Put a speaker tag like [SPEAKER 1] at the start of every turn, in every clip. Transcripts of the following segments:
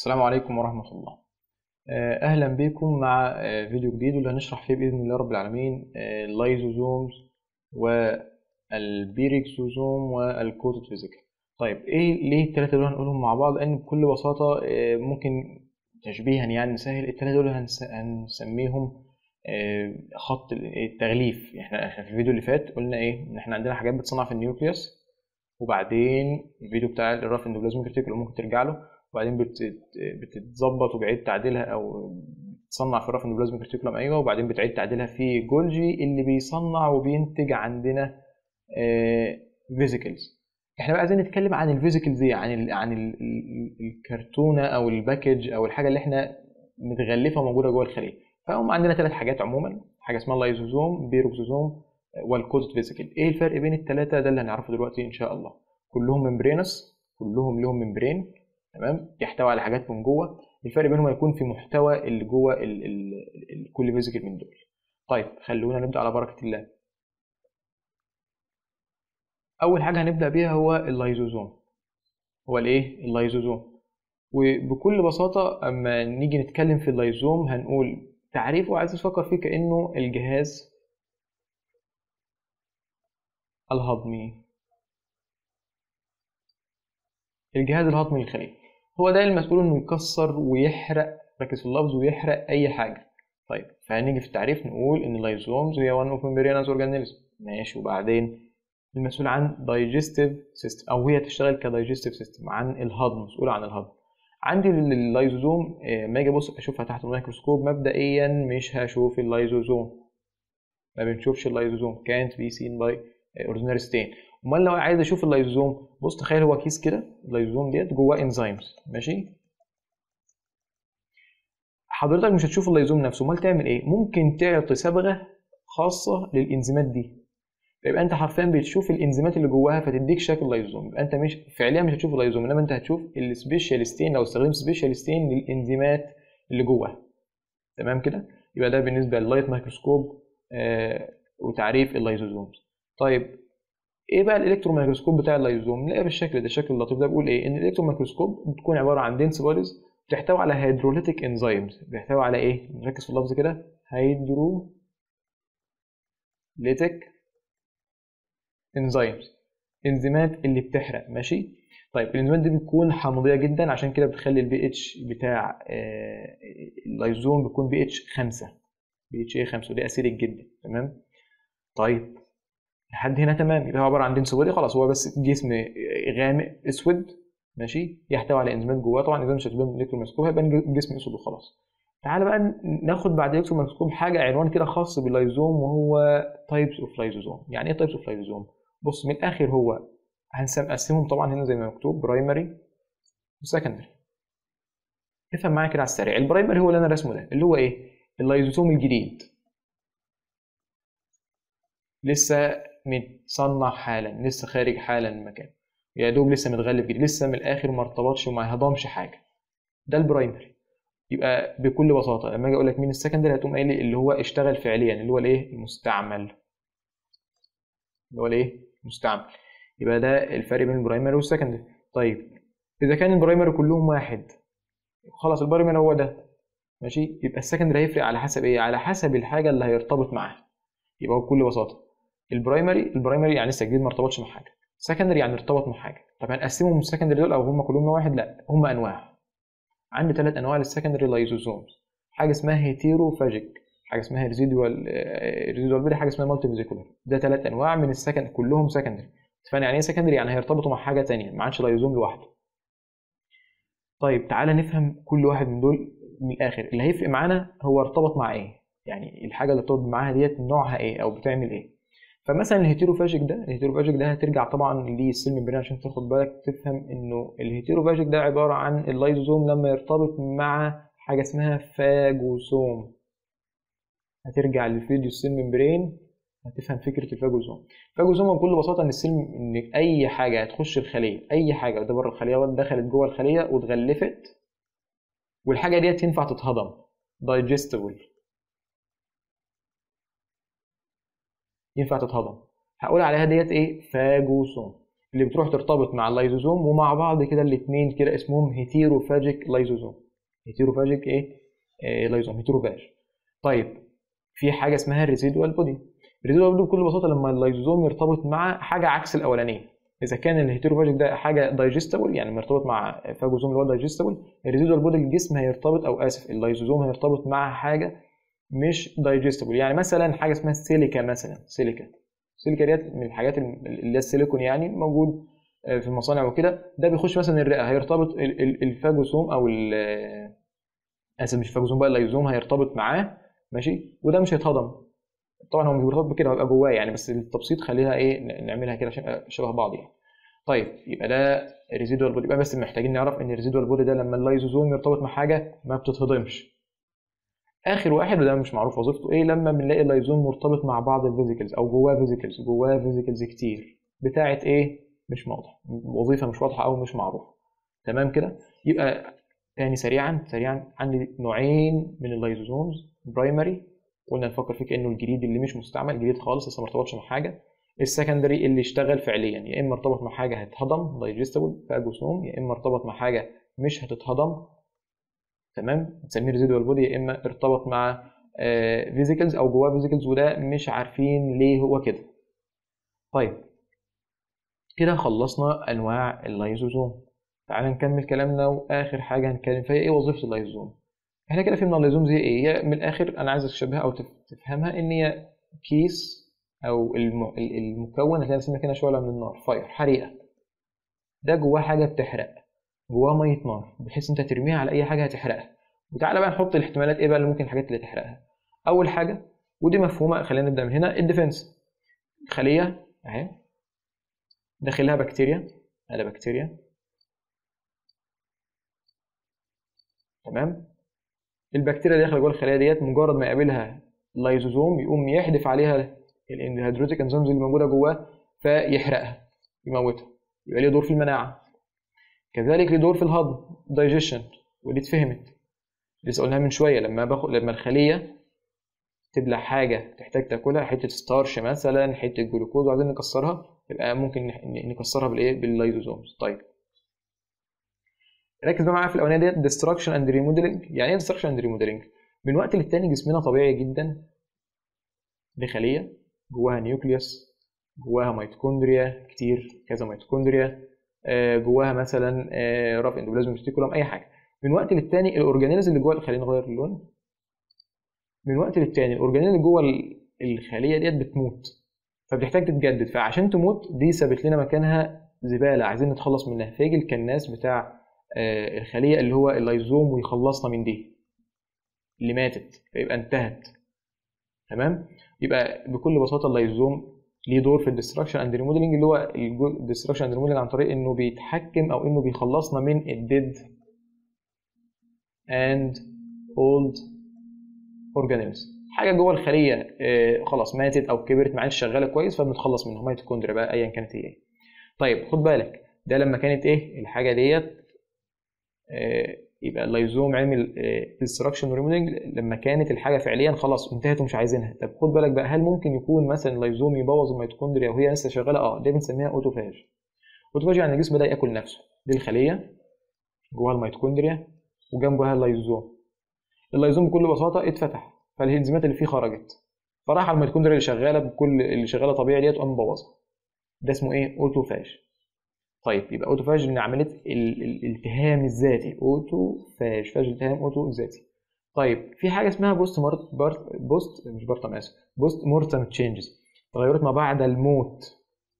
[SPEAKER 1] السلام عليكم ورحمة الله آه، أهلا بكم مع آه، فيديو جديد واللي هنشرح فيه بإذن الله رب العالمين آه، اللايزوزومز والبيركسوزوم والكوتد فيزيكال طيب إيه ليه التلاتة دول هنقولهم مع بعض لأن بكل بساطة ممكن تشبيها يعني نسهل التلاتة دول هنس- هنسميهم خط التغليف احنا احنا في الفيديو اللي فات قلنا ايه ان احنا عندنا حاجات بتصنع في النيوكليوس وبعدين الفيديو بتاع الراف اندوبلازميك ريتيكولوم ممكن ترجع له وبعدين بتت- بتتظبط وبيعيد تعديلها او بتصنع في الراف اندوبلازميك ريتيكولوم ايوه وبعدين بتعيد تعديلها في جولجي اللي بيصنع وبينتج عندنا فيزيكلز احنا بقى عايزين نتكلم عن الفيزيكلز دي عن ال عن ال ال الكرتونه او الباكج او الحاجه اللي احنا متغلفه موجوده جوه الخليه فهم عندنا ثلاث حاجات عموما حاجه اسمها اللايزوزوم بيروكسوزوم والكودد فيزيكل ايه الفرق بين الثلاثه ده اللي هنعرفه دلوقتي ان شاء الله كلهم ممبرينس كلهم لهم ممبرين تمام يحتوي على حاجات من جوه الفرق بينهم هيكون في محتوى اللي جوه ال ال ال كل فيزيكال من دول طيب خلونا نبدا على بركه الله اول حاجه هنبدا بيها هو اللايزوزوم هو الايه اللايزوزوم وبكل بساطه اما نيجي نتكلم في اللايزوم هنقول تعريفه عايز تفكر فيه كانه الجهاز الهضمي الجهاز الهضمي للخليه هو ده المسؤول انه يكسر ويحرق ركز في اللفظ ويحرق اي حاجه طيب فهنيجي في التعريف نقول ان اللايزومز هي one of membranous organism ماشي وبعدين المسؤول عن digestive system او هي تشتغل كدايجستيف سيستم عن الهضم مسؤولة عن الهضم عندي اللايزوزوم ما اجي ابص اشوفها تحت الميكروسكوب مبدئيا مش هشوف اللايزوزوم ما بنشوفش اللايزوزوم can't be seen by ordinary stain امال لو عايز اشوف اللايزوزوم بص تخيل هو كيس كده اللايزوزوم ديت جواه انزيمز ماشي حضرتك مش هتشوف اللايزوم نفسه امال تعمل ايه ممكن تعطي صبغه خاصه للانزيمات دي يبقى انت حرفيا بتشوف الانزيمات اللي جواها فتديك شكل لايزوم يبقى انت مش فعليا مش هتشوف اللايزوم انما انت هتشوف السبيشالستين لو استخدمت سبيشالستين للانزيمات اللي جواها تمام كده يبقى ده بالنسبه لللايت مايكروسكوب آه وتعريف اللايزوزومز طيب ايه بقى الالكترون مايكروسكوب بتاع اللايزوم نلاقيها بالشكل ده الشكل اللطيف ده بيقول ايه ان الالكترون مايكروسكوب بتكون عباره عن دنس بوديز بتحتوي على هيدروليتيك انزيمز بيحتوي على ايه نركز في اللفظ كده هيدروليتيك انزيمز انزيمات اللي بتحرق ماشي طيب الانزيمات دي بتكون حامضيه جدا عشان كده بتخلي البي اتش بتاع آه اللايزوم بيكون بي اتش 5 بي اتش ايه 5 ودي اسيدك جدا تمام طيب لحد هنا تمام يبقى هو عباره عن دنس بودي خلاص هو بس جسم غامق اسود ماشي يحتوي على انزيمات جواه طبعا اذا مش هتبان من الالكتروميكروسكوب هيبان جسم اسود وخلاص تعالى بقى ناخد بعد الالكتروميكروسكوب حاجه عنوان كده خاص باللايزوم وهو تايبس اوف لايزوزوم يعني ايه تايبس اوف لايزوم بص من الاخر هو هنقسمهم طبعا هنا زي ما مكتوب برايمري وسكندري افهم معايا كده على السريع البرايمري هو اللي انا رسمه ده اللي هو ايه اللايزوسوم الجديد لسه متصنع حالا لسه خارج حالا من المكان يا دوب لسه متغلف جديد لسه من الاخر ما ارتبطش وما هضمش حاجه ده البرايمري يبقى بكل بساطه لما اجي اقول لك مين السكندري هتقوم قايل لي اللي هو اشتغل فعليا اللي هو الايه المستعمل اللي هو الايه مستعمل يبقى ده الفرق بين البرايمري والسكندري طيب اذا كان البرايمري كلهم واحد خلاص البرايمري هو ده ماشي يبقى السكندري هيفرق على حسب ايه على حسب الحاجه اللي هيرتبط معاها يبقى بكل بساطه البرايمري البرايمري يعني لسه جديد ما ارتبطش مع حاجه سكندري يعني ارتبط مع حاجه طب هنقسمهم السكندري دول او هم كلهم واحد لا هم انواع عندي ثلاث انواع للسكندري لايزوزومز حاجه اسمها هيتيروفاجيك حاجه اسمها ريزيدوال ريزيدوال بيدي حاجه اسمها مالتي فيزيكولار ده ثلاث انواع من السكند كلهم سكندري فانا يعني ايه سكندري يعني هيرتبطوا مع حاجه ثانيه ما عادش لايزوم لوحده طيب تعالى نفهم كل واحد من دول من الاخر اللي هيفرق معانا هو ارتبط مع ايه يعني الحاجه اللي ارتبط معاها ديت نوعها ايه او بتعمل ايه فمثلا الهيتيروفاجيك ده الهيتيروفاجيك ده هترجع طبعا للسيل ممبرين عشان تاخد بالك تفهم انه الهيتيروفاجيك ده عباره عن اللايزوزوم لما يرتبط مع حاجه اسمها فاجوسوم هترجع للفيديو السيل ممبرين هتفهم فكره الفاجوسوم الفاجوسوم بكل بساطه ان السيل ان اي حاجه هتخش الخليه اي حاجه ده بره الخليه ولا دخلت جوه الخليه واتغلفت والحاجه ديت ينفع تتهضم digestible ينفع تتهضم هقول عليها ديت ايه فاجوسوم اللي بتروح ترتبط مع اللايزوزوم ومع بعض كده الاثنين كده اسمهم هيتيروفاجيك لايزوزوم هيتيروفاجيك ايه, إيه لايزوم هيتيروفاج طيب في حاجه اسمها الريزيدوال بودي الريزيدوال بودي بكل بساطه لما اللايزوزوم يرتبط مع حاجه عكس الاولانيه اذا كان الهيتيروفاجيك ده حاجه دايجستبل يعني مرتبط مع فاجوزوم اللي هو دايجستبل الريزيدوال بودي الجسم هيرتبط او اسف اللايزوزوم هيرتبط مع حاجه مش دايجستبل يعني مثلا حاجه اسمها سيليكا مثلا سيليكا السيليكا ديت من الحاجات اللي هي السيليكون يعني موجود في المصانع وكده ده بيخش مثلا الرئه هيرتبط الفاجوسوم او اسف مش فاجوسوم بقى اللايزوم هيرتبط معاه ماشي وده مش هيتهضم طبعا هو مش بيرتبط بكده هيبقى جواه يعني بس التبسيط خليها ايه نعملها كده عشان شبه بعض يعني طيب يبقى ده ريزيدوال بودي يبقى بس محتاجين نعرف ان الريزيدوال بودي ده لما اللايزوزوم يرتبط مع حاجه ما بتتهضمش اخر واحد وده مش معروف وظيفته ايه لما بنلاقي اللايزوم مرتبط مع بعض الفيزيكلز او جواه فيزيكلز جواه فيزيكلز كتير بتاعه ايه مش واضحه وظيفه مش واضحه او مش معروفه تمام كده يبقى تاني سريعا سريعا عندي نوعين من اللايزوزومز برايمري قلنا نفكر فيه كانه الجديد اللي مش مستعمل جديد خالص لسه ما ارتبطش مع حاجه السكندري اللي اشتغل فعليا يا اما ارتبط مع حاجه هتهضم دايجستبل فاجوسوم يا اما ارتبط مع حاجه مش هتتهضم تمام نسميه ريزيدوال بودي يا اما ارتبط مع فيزيكلز او جواه فيزيكلز وده مش عارفين ليه هو كده طيب كده خلصنا انواع اللايزوزوم تعال نكمل كلامنا واخر حاجه هنتكلم فيها ايه وظيفه اللايزوزوم احنا كده فهمنا اللايزوم زي ايه هي من الاخر انا عايزك تشبهها او تفهمها ان هي كيس او المكون هتلاقي رسمنا كده شعله من النار فاير حريقه ده جواه حاجه بتحرق جواه ميه نار بحيث انت ترميها على اي حاجه هتحرقها وتعالى بقى نحط الاحتمالات ايه بقى اللي ممكن الحاجات اللي تحرقها اول حاجه ودي مفهومه خلينا نبدا من هنا الديفنس خليه اهي داخلها بكتيريا ادي بكتيريا تمام البكتيريا اللي داخله جوه الخليه ديت مجرد ما يقابلها اللايزوزوم يقوم يحدف عليها الهيدروتيك انزيمز اللي موجوده جواه فيحرقها يموتها يبقى ليه دور في المناعه كذلك ليه دور في الهضم دايجيشن ودي اتفهمت لسه قلناها من شويه لما باخد لما الخليه تبلع حاجه تحتاج تاكلها حته ستارش مثلا حته جلوكوز وعايزين نكسرها يبقى ممكن نكسرها بالايه باللايزوزومز طيب ركز بقى معايا في الاولانيه ديت ديستراكشن اند ريموديلنج يعني ايه ديستراكشن اند ريموديلنج من وقت للتاني جسمنا طبيعي جدا لخليه جواها نيوكليوس جواها ميتوكوندريا كتير كذا ميتوكوندريا جواها مثلا راف اندوبلازم ريتيكولوم اي حاجه من وقت للتاني الاورجانيلز اللي جوه خلينا نغير اللون من وقت للتاني الاورجانيل اللي جوه الخليه ديت بتموت فبتحتاج تتجدد فعشان تموت دي سابت لنا مكانها زباله عايزين نتخلص منها فيجي الكناس بتاع الخليه اللي هو اللايزوم ويخلصنا من دي اللي ماتت فيبقى انتهت تمام يبقى بكل بساطه اللايزوم ليه دور في الديستراكشن اند ريموديلنج اللي هو الديستراكشن اند ريموديلنج عن طريق انه بيتحكم او انه بيخلصنا من الديد اند اولد اورجانيلز حاجه جوه الخليه آه خلاص ماتت او كبرت ما عادش شغاله كويس فبنتخلص منها ميتوكوندريا بقى ايا كانت هي ايه طيب خد بالك ده لما كانت ايه الحاجه ديت آه يبقى اللايزوم عمل ديستراكشن وريموديلنج لما كانت الحاجه فعليا خلاص انتهت ومش عايزينها طب خد بالك بقى هل ممكن يكون مثلا اللايزوم يبوظ الميتوكوندريا وهي لسه شغاله اه ده بنسميها اوتوفاج اوتوفاج يعني الجسم بدا ياكل نفسه دي الخليه جواها الميتوكوندريا وجنبها اللايزوم اللايزوم بكل بساطه اتفتح فالانزيمات اللي فيه خرجت فراح على الميتوكوندريا اللي شغاله بكل اللي شغاله طبيعي ديت وقام مبوظها ده اسمه ايه اوتوفاج طيب يبقى اوتوفاج من عمليه الالتهام الذاتي اوتوفاج فاج التهام اوتو ذاتي طيب في حاجه اسمها بوست مارت بارت بوست مش بارتم اسف بوست مورتم تشينجز تغيرات ما بعد الموت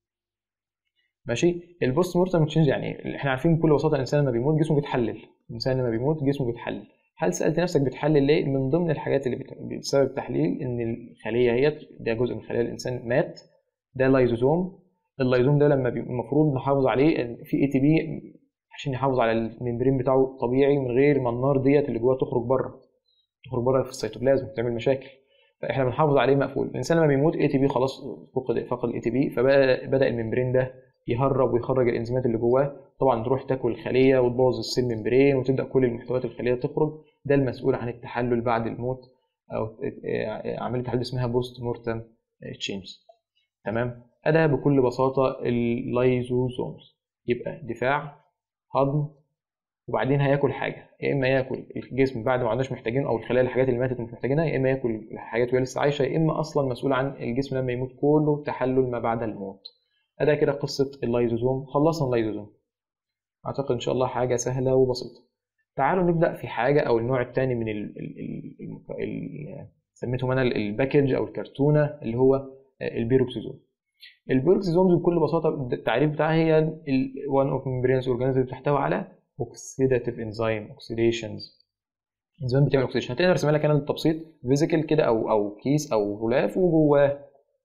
[SPEAKER 1] ماشي البوست مورتم تشينج يعني احنا عارفين بكل بساطه الانسان لما بيموت جسمه بيتحلل الانسان لما بيموت جسمه بيتحلل هل سالت نفسك بتحلل ليه من ضمن الحاجات اللي بسبب التحليل ان الخليه هي ده جزء من خلايا الانسان مات ده لايزوزوم اللايزوم ده لما المفروض نحافظ عليه في اي تي بي عشان يحافظ على الممبرين بتاعه طبيعي من غير ما النار ديت اللي جواه تخرج بره تخرج بره في السيتوبلازم تعمل مشاكل فاحنا بنحافظ عليه مقفول الانسان لما بيموت اي تي بي خلاص فقد فقد الاي تي بي فبدا بدا الممبرين ده يهرب ويخرج الانزيمات اللي جواه طبعا تروح تاكل الخليه وتبوظ السيل ممبرين وتبدا كل المحتويات الخليه تخرج ده المسؤول عن التحلل بعد الموت او عمليه تحلل اسمها بوست مورتم تشينج تمام أدا بكل بساطة اللايزوزومز يبقى دفاع هضم وبعدين هياكل حاجة يا إما ياكل الجسم بعد ما عدناش محتاجينه أو الخلايا الحاجات اللي ماتت مش محتاجينها يا إما ياكل الحاجات وهي لسه عايشة يا إما أصلا مسؤول عن الجسم لما يموت كله تحلل ما بعد الموت أدا كده قصة اللايزوزوم خلصنا اللايزوزوم أعتقد إن شاء الله حاجة سهلة وبسيطة تعالوا نبدأ في حاجة أو النوع الثاني من ال ال ال ال سميتهم أنا الباكج أو الكرتونة اللي هو البيروكسيزوم البيروكسيزومز بكل بساطة التعريف بتاعها هي ال one of membranes organisms بتحتوي على oxidative enzyme oxidations انزيم بتعمل اوكسيديشن هتقدر ارسمها لك انا للتبسيط فيزيكال كده او او كيس او غلاف وجواه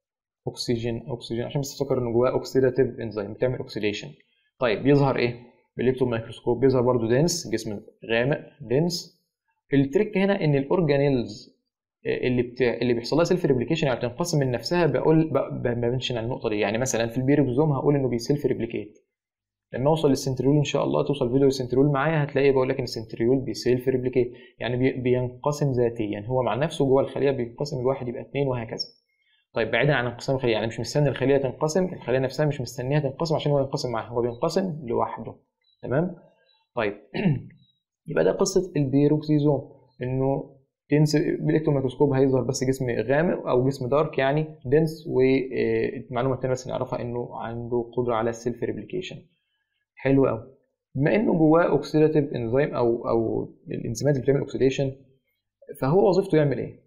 [SPEAKER 1] اكسجين اكسجين عشان بس تفكر ان جواه اوكسيداتيف انزيم بتعمل اوكسيديشن طيب بيظهر ايه بالالكترون مايكروسكوب بيظهر برضو دنس جسم غامق دنس التريك هنا ان الاورجانيلز اللي بتاع اللي بيحصل لها سيلف ريبليكيشن يعني بتنقسم من نفسها بقول بمنشن على النقطه دي يعني مثلا في البيروكسوم هقول انه بيسيلف ريبليكيت لما اوصل للسنتريول ان شاء الله توصل فيديو السنتريول معايا هتلاقي بقول لك ان السنتريول بيسيلف ريبليكيت يعني بي بينقسم ذاتيا هو مع نفسه جوه الخليه بينقسم الواحد يبقى اثنين وهكذا طيب بعيدا عن انقسام الخليه يعني مش مستني الخليه تنقسم الخليه نفسها مش مستنيها تنقسم عشان هو ينقسم معاها هو بينقسم لوحده تمام طيب يبقى ده قصه البيروكسيزوم انه تنس بالالكترون ميكروسكوب هيظهر بس جسم غامق او جسم دارك يعني دنس والمعلومه الثانيه بس نعرفها انه عنده قدره على السيلف ريبليكيشن حلو قوي بما انه جواه اوكسيداتيف انزيم او او الانزيمات اللي بتعمل اوكسيديشن فهو وظيفته يعمل ايه؟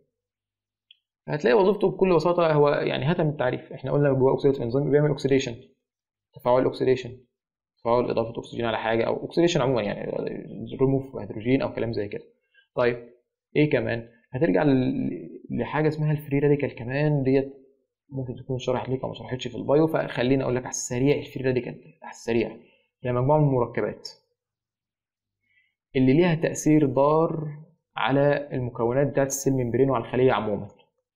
[SPEAKER 1] هتلاقي وظيفته بكل بساطه هو يعني هاتها من التعريف احنا قلنا جواه اوكسيداتيف انزيم بيعمل اوكسيديشن تفاعل اوكسيديشن تفاعل اضافه اكسجين على حاجه او اوكسيديشن عموما يعني ريموف هيدروجين او كلام زي كده طيب ايه كمان هترجع لحاجه اسمها الفري راديكال كمان ديت ممكن تكون شرحت ليك او ما شرحتش في البايو فخليني اقول لك على السريع الفري راديكال على السريع هي مجموعه من المركبات اللي ليها تاثير ضار على المكونات بتاعت السيل ممبرين وعلى الخليه عموما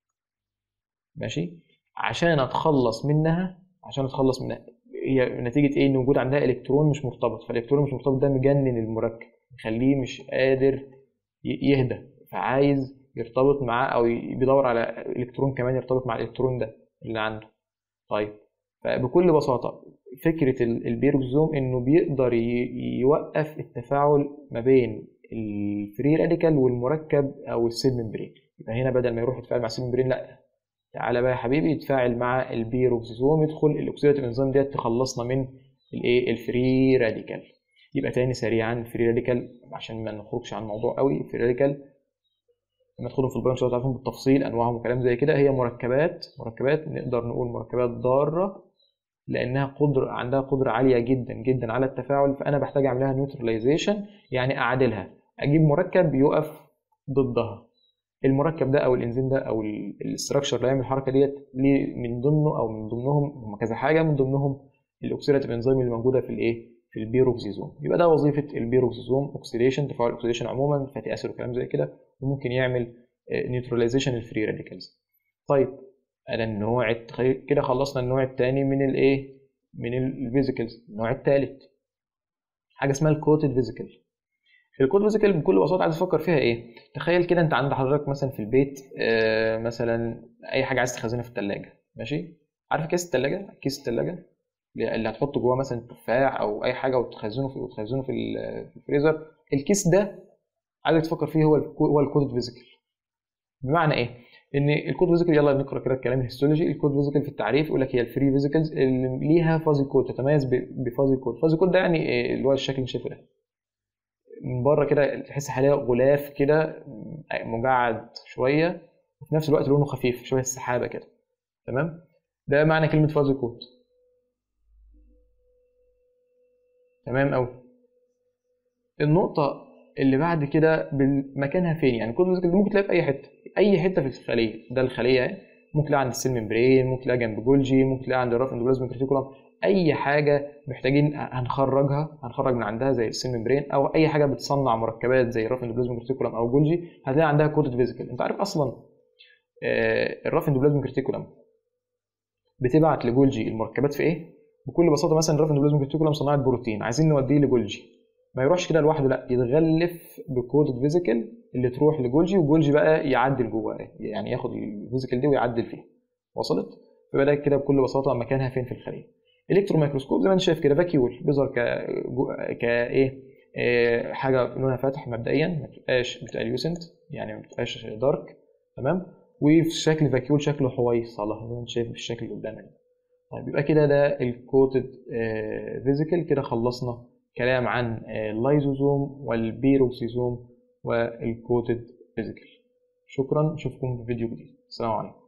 [SPEAKER 1] ماشي عشان اتخلص منها عشان اتخلص منها هي نتيجه ايه ان وجود عندها الكترون مش مرتبط فالالكترون مش مرتبط ده مجنن المركب يخليه مش قادر يهدى فعايز يرتبط معاه او بيدور على الكترون كمان يرتبط مع الالكترون ده اللي عنده طيب فبكل بساطه فكره البيروكسوم انه بيقدر يوقف التفاعل ما بين الفري راديكال والمركب او السيل ممبرين يبقى هنا بدل ما يروح يتفاعل مع السيل ممبرين لا تعالى بقى يا حبيبي يتفاعل مع البيروكسوم يدخل الاكسيداتيف انزيم ديت تخلصنا من الايه الفري راديكال يبقى تاني سريعا الفري راديكال عشان ما نخرجش عن الموضوع قوي الفري راديكال لما تدخلوا في البايو ان شاء الله تعرفون بالتفصيل انواعهم وكلام زي كده هي مركبات مركبات نقدر نقول مركبات ضاره لانها قدر عندها قدره عاليه جدا جدا على التفاعل فانا بحتاج اعملها نيوتراليزيشن يعني اعادلها اجيب مركب يقف ضدها المركب ده او الانزيم ده او الاستراكشر اللي هيعمل الحركه ديت ليه من ضمنه او من ضمنهم هم كذا حاجه من ضمنهم الاكسيداتيف انزيم اللي موجوده في الايه في البيروكسيزوم يبقى ده وظيفه البيروكسيزوم اوكسيديشن تفاعل اوكسيديشن عموما فاتي اسيد وكلام زي كده وممكن يعمل نيوتراليزيشن الفري راديكالز طيب انا النوع كده خلصنا النوع الثاني من الايه من الفيزيكلز النوع الثالث حاجه اسمها الكوتد فيزيكل الكود فيزيكال بكل بساطه عايز تفكر فيها ايه تخيل كده انت عند حضرتك مثلا في البيت آه مثلا اي حاجه عايز تخزنها في الثلاجه ماشي عارف كيس الثلاجه كيس الثلاجه اللي هتحط جواه مثلا تفاح او اي حاجه وتخزنه في وتخزنه في الفريزر الكيس ده عايزك تفكر فيه هو هو الكود فيزيكال بمعنى ايه ان الكود فيزيكال يلا نقرا كده الكلام الهيستولوجي الكود فيزيكال في التعريف يقول لك هي الفري فيزيكلز اللي ليها فازي كود تتميز بفازي كود فازي كود ده يعني اللي هو الشكل اللي شايفه ده من بره كده تحس حواليه غلاف كده مجعد شويه وفي نفس الوقت لونه خفيف شويه السحابه كده تمام ده معنى كلمه فازي كود تمام قوي النقطه اللي بعد كده مكانها فين يعني كود فيزيكال ممكن تلاقيها في اي حته اي حته في الخليه ده الخليه اهي ممكن تلاقيها عند السيل ممبرين ممكن تلاقيها جنب جولجي ممكن تلاقيها عند الراف اندوبلازم كريتيكولم اي حاجه محتاجين هنخرجها هنخرج من عندها زي السيل ممبرين او اي حاجه بتصنع مركبات زي الراف اندوبلازم كريتيكولم او جولجي هتلاقي عندها كودد فيزيكال انت عارف اصلا الراف اندوبلازم كريتيكولم بتبعت لجولجي المركبات في ايه بكل بساطه مثلا الراف اندوبلازم كريتيكولم صناعه بروتين عايزين نوديه لجولجي ما يروحش كده لوحده لا يتغلف بكودد فيزيكال اللي تروح لجولجي وجولجي بقى يعدل جواه يعني ياخد الفيزيكال دي ويعدل فيها وصلت فبدا كده بكل بساطه مكانها فين في الخليه الكترون ميكروسكوب زي ما انت شايف كده فاكيول بيظهر ك ك ايه إيه، حاجه لونها فاتح مبدئيا ما بتبقاش بتبقى ليوسنت يعني ما بتبقاش دارك تمام وفي شكل فاكيول شكله حويصله زي ما انت شايف في الشكل اللي قدامك ده. طيب يبقى كده ده الكوتد فيزيكال كده خلصنا كلام عن آه، اللايزوزوم والبيروكسيزوم والكوتد فيزيكال شكرا اشوفكم في فيديو جديد السلام عليكم